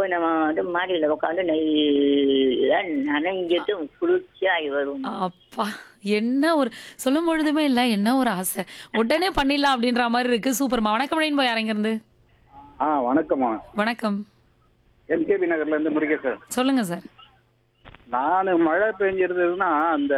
போய் நம்ம வந்து மாடியில உட்காந்து நல்லா நனைஞ்சிட்டு குளிர்ச்சியாகி வரும் அப்பா என்ன ஒரு சொல்லும் பொழுதுமே இல்ல என்ன ஒரு ஆசை உடனே பண்ணிடலாம் அப்படின்ற மாதிரி இருக்கு சூப்பர்மா வணக்கம் ரெயின் போய் இருந்து ஆ வணக்கம்மா வணக்கம் எம்கேபி நகர்ல இருந்து முருகேசன் சொல்லுங்க சார் நான் மழை பெஞ்சிருந்ததுன்னா அந்த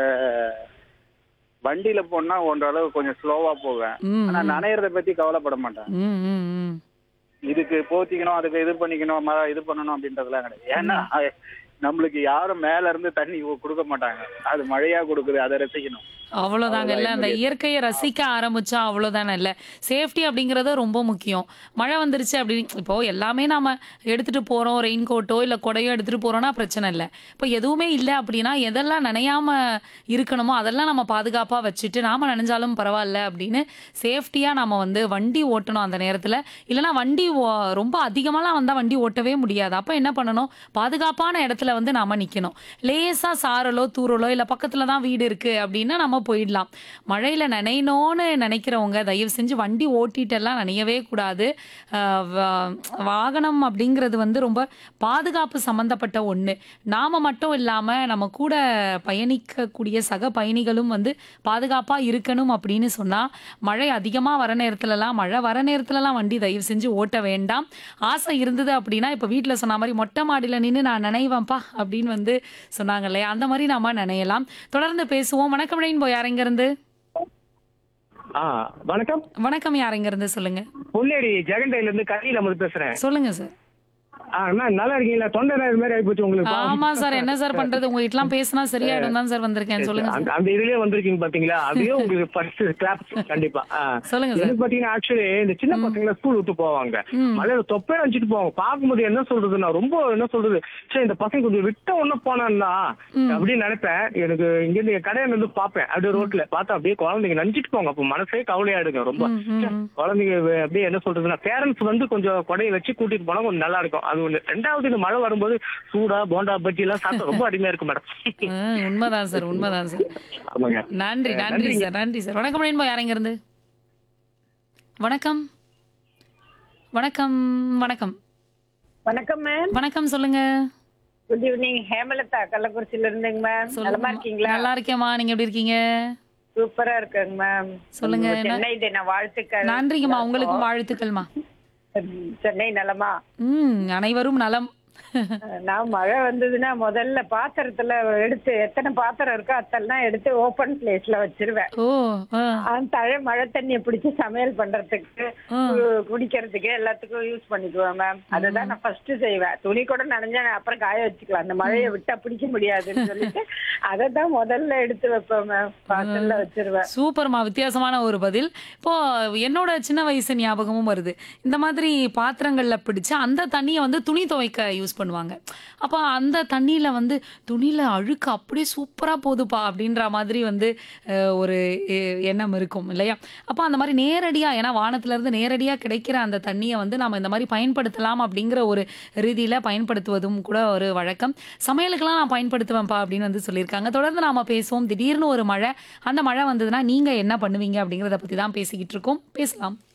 வண்டியில போனா ஓரளவு கொஞ்சம் ஸ்லோவா போவேன் ம், ஆனா நனையறத பத்தி கவலைப்பட மாட்டேன் ம் ம் ம் இதுக்கு போத்திக்கணும் அதுக்கு இது பண்ணிக்கணும் மழை இது பண்ணணும் அப்படின்றதுலாம் கிடையாது ஏன்னா அது நம்மளுக்கு யாரும் மேல இருந்து தண்ணி கொடுக்க மாட்டாங்க அது மழையா கொடுக்குது அதை ரசிக்கணும் அவ்வளோதாங்க இல்லை அந்த இயற்கையை ரசிக்க ஆரம்பிச்சா அவ்வளோதானே இல்லை சேஃப்டி அப்படிங்கிறது ரொம்ப முக்கியம் மழை வந்துருச்சு அப்படின்னு இப்போ எல்லாமே நாம எடுத்துட்டு போறோம் ரெயின் கோட்டோ இல்லை கொடையோ எடுத்துட்டு போறோம்னா பிரச்சனை இல்லை இப்போ எதுவுமே இல்லை அப்படின்னா எதெல்லாம் நனையாம இருக்கணுமோ அதெல்லாம் நம்ம பாதுகாப்பாக வச்சுட்டு நாம நனைஞ்சாலும் பரவாயில்ல அப்படின்னு சேஃப்டியாக நாம வந்து வண்டி ஓட்டணும் அந்த நேரத்தில் இல்லைன்னா வண்டி ஓ- ரொம்ப அதிகமாலாம் வந்தால் வண்டி ஓட்டவே முடியாது அப்போ என்ன பண்ணணும் பாதுகாப்பான இடத்துல வந்து நாம நிற்கணும் லேசாக சாரலோ தூரலோ இல்லை பக்கத்தில் தான் வீடு இருக்கு அப்படின்னா நம்ம போயிடலாம் மழையில் நனையணும்னு நினைக்கிறவங்க தயவு செஞ்சு வண்டி ஓட்டிட்டெல்லாம் நனையவே கூடாது ஆஹ் வா- வாகனம் அப்படிங்கிறது வந்து ரொம்ப பாதுகாப்பு சம்மந்தப்பட்ட ஒன்று நாம் மட்டும் இல்லாமல் நம்ம கூட பயணிக்கக்கூடிய சக பயணிகளும் வந்து பாதுகாப்பாக இருக்கணும் அப்படின்னு சொன்னால் மழை அதிகமாக வர நேரத்துலலாம் மழை வர நேரத்துலலாம் வண்டி தயவு செஞ்சு ஓட்ட வேண்டாம் ஆசை இருந்தது அப்படின்னா இப்போ வீட்டில் சொன்ன மாதிரி மொட்டை மாடியில் நின்று நான் நினைவேன்ப்பா அப்படின்னு வந்து சொன்னாங்க இல்லையா அந்த மாதிரி நாம நினையலாம் தொடர்ந்து பேசுவோம் வணக்கம் ரெயின்போ யாரெங்கிருந்து ஆ வணக்கம் வணக்கம் யாரெங்கிருந்து சொல்லுங்க பொன்னேரி ஜெகண்டையில இருந்து கரியில முதல் பேசுறேன் சொல்லுங்க சார் ஆ அண்ணா நல்லா இருக்கீங்களா தொண்டை நேரம் மாதிரி ஆயிப்போச்சு உங்களுக்கு ஆமா சார் என்ன சார் பண்றது உங்க வீட்டுலாம் பேசினா சரியாயிடும் தான் சார் வந்திருக்கேன் சொல்லுங்க அந்த சார் அந்த இதுலயே வந்திருக்கீங்க பாத்தீங்களா அதுவே உங்களுக்கு ஃபர்ஸ்ட் கிளாப் கண்டிப்பா ஆ. சொல்லுங்க சார் எனக்கு பாத்தீங்கன்னா ஆக்சுவலி இந்த சின்ன பசங்களை ஸ்கூல் விட்டு போவாங்க ம். மலையில தொப்பையா வச்சுட்டு போவாங்க பார்க்கும்போது என்ன சொல்றதுன்னா ரொம்ப என்ன சொல்றது சரி இந்த பசங்க கொஞ்சம் விட்ட ஒண்ணு போனான்னா அப்படின்னு நினைப்பேன் எனக்கு இங்க இருந்து என் கடையில இருந்து பாப்பேன் அப்படியே ரோட்ல பார்த்தா அப்படியே குழந்தைங்க நஞ்சிட்டு போங்க அப்ப மனசே கவலையாடுங்க ரொம்ப ம், ம், ம். குழந்தைங்க வே- அப்படியே என்ன சொல்றதுன்னா பேரண்ட்ஸ் வந்து கொஞ்சம் கொடையை வச்சு கூட்டிட்டு போனா கொஞ்சம் நல்லா இருக்கும் அது ஒண்ணு ரெண்டாவது இந்த மழை வரும்போது சூடா போண்டா பஜ்ஜி எல்லாம் சாப்பிட்டா ரொம்ப அருமையா இருக்கும் மேடம் ஆ, உண்மைதான் சார் உண்மைதான் சார் ஆமாங்க நன்றி நன்றி சார் நன்றி சார் வணக்கம் ரெயின்போ யாரெங்கிருந்து வணக்கம் வணக்கம் வணக்கம் வணக்கம் மேம் வணக்கம் சொல்லுங்க குட் ஈவினிங் ஹேமலதா கள்ளக்குறிச்சியில இருந்துங்க மேம் நலமா சொல்லுங்க இருக்கீங்களா நல்லா இருக்கேம்மா நீங்க எப்படி இருக்கீங்க சூப்பரா இருக்குங்க மேம் சொல்லுங்க, உங்க என்ன- சென்னை தின வாழ்த்துக்கள் நன்றிங்கம்மா உங்களுக்கும் வாழ்த்துக்கள்மா சென்னை நலமா ம் அனைவரும் நலம் நான் மழை வந்ததுன்னா முதல்ல பாத்திரத்துல எடுத்து எத்தனை பாத்திரம் இருக்கோ அதெல்லாம் எடுத்து ஓபன் பிளேஸ்ல வச்சிருவேன் ஓ ஆ, அந்த தழை மழை தண்ணியை பிடிச்சி சமையல் பண்றதுக்கு ஆ. கு- குடிக்கிறதுக்கு எல்லாத்துக்கும் யூஸ் பண்ணிக்குவேன் மேம் அதுதான் நான் ஃபர்ஸ்ட் செய்வேன் துணி கூட நனைஞ்சா நான் அப்புறம் காய வச்சுக்கலாம் அந்த மழையை விட்டா பிடிக்க முடியாதுன்னு சொல்லிட்டு அதை தான் முதல்ல எடுத்து வைப்பேன் மேம் பாத்திரத்துல வச்சிருவேன் சூப்பர்மா வித்தியாசமான ஒரு பதில் இப்போ என்னோட சின்ன வயசு ஞாபகமும் வருது இந்த மாதிரி பாத்திரங்கள்ல பிடிச்சு அந்த தண்ணியை வந்து துணி துவைக்க யூஸ் பண்ணுவாங்க அப்போ அந்த தண்ணியில வந்து துணியில அழுக்கு அப்படியே சூப்பரா போகுதுப்பா அப்படின்ற மாதிரி வந்து அஹ், ஒரு எ- எண்ணம் இருக்கும் இல்லையா அப்போ அந்த மாதிரி நேரடியா ஏன்னா வானத்துல இருந்து நேரடியா கிடைக்கிற அந்த தண்ணியை வந்து நாம இந்த மாதிரி பயன்படுத்தலாம் அப்படிங்கிற ஒரு ரீதியில பயன்படுத்துவதும் கூட ஒரு வழக்கம் சமையலுக்கெல்லாம் நான் பயன்படுத்துவேன்ப்பா அப்படின்னு வந்து சொல்லியிருக்காங்க தொடர்ந்து நாம பேசுவோம் திடீர்னு ஒரு மழை அந்த மழை வந்ததுன்னா நீங்க என்ன பண்ணுவீங்க அப்படிங்கிறத பத்தி தான் பேசிக்கிட்டு இருக்கோம் பேசலாம்